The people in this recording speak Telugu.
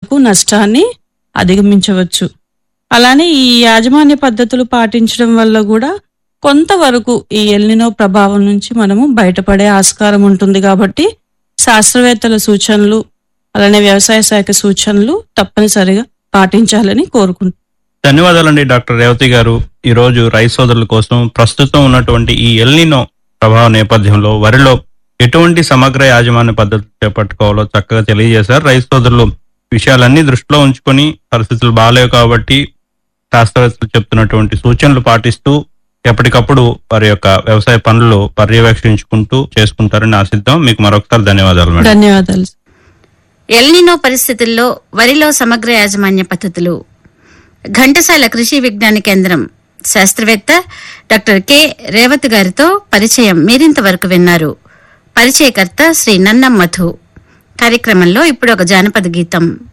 రైతులకు నష్టాన్ని అధిగమించవచ్చు అలానే ఈ యాజమాన్య పద్ధతులు పాటించడం వల్ల కూడా కొంతవరకు ఈ ఎల్నినో ప్రభావం నుంచి మనము బయటపడే ఆస్కారం ఉంటుంది కాబట్టి శాస్త్రవేత్తల సూచనలు అలానే వ్యవసాయ శాఖ సూచనలు తప్పనిసరిగా పాటించాలని కోరుకుంటున్నాను ధన్యవాదాలండి డాక్టర్ రేవతి గారు ఈ రోజు రైతు సోదరుల కోసం ప్రస్తుతం ఉన్నటువంటి ఈ ఎల్నినో ప్రభావ నేపథ్యంలో వరిలో ఎటువంటి సమగ్ర యాజమాన్య పద్ధతులు చేపట్టుకోవాలో చక్కగా తెలియజేశారు రైతు సోదరులు విషయాలన్నీ దృష్టిలో ఉంచుకొని పరిస్థితులు బాగాలేవు కాబట్టి శాస్త్రవేత్తలు చెప్తున్నటువంటి సూచనలు పాటిస్తూ ఎప్పటికప్పుడు వారి యొక్క వ్యవసాయ పనులు పర్యవేక్షించుకుంటూ చేసుకుంటారని ఆశిద్దాం మీకు మరొకసారి ధన్యవాదాలు మేడం ధన్యవాదాలు ఎల్నినో పరిస్థితుల్లో వరిలో సమగ్ర యాజమాన్య పద్ధతులు ఘంటసాల కృషి విజ్ఞాన కేంద్రం శాస్త్రవేత్త డాక్టర్ కె రేవత్ గారితో పరిచయం మీరింతవరకు విన్నారు పరిచయకర్త శ్రీ నన్నం మధు కార్యక్రమంలో ఇప్పుడు ఒక జానపద గీతం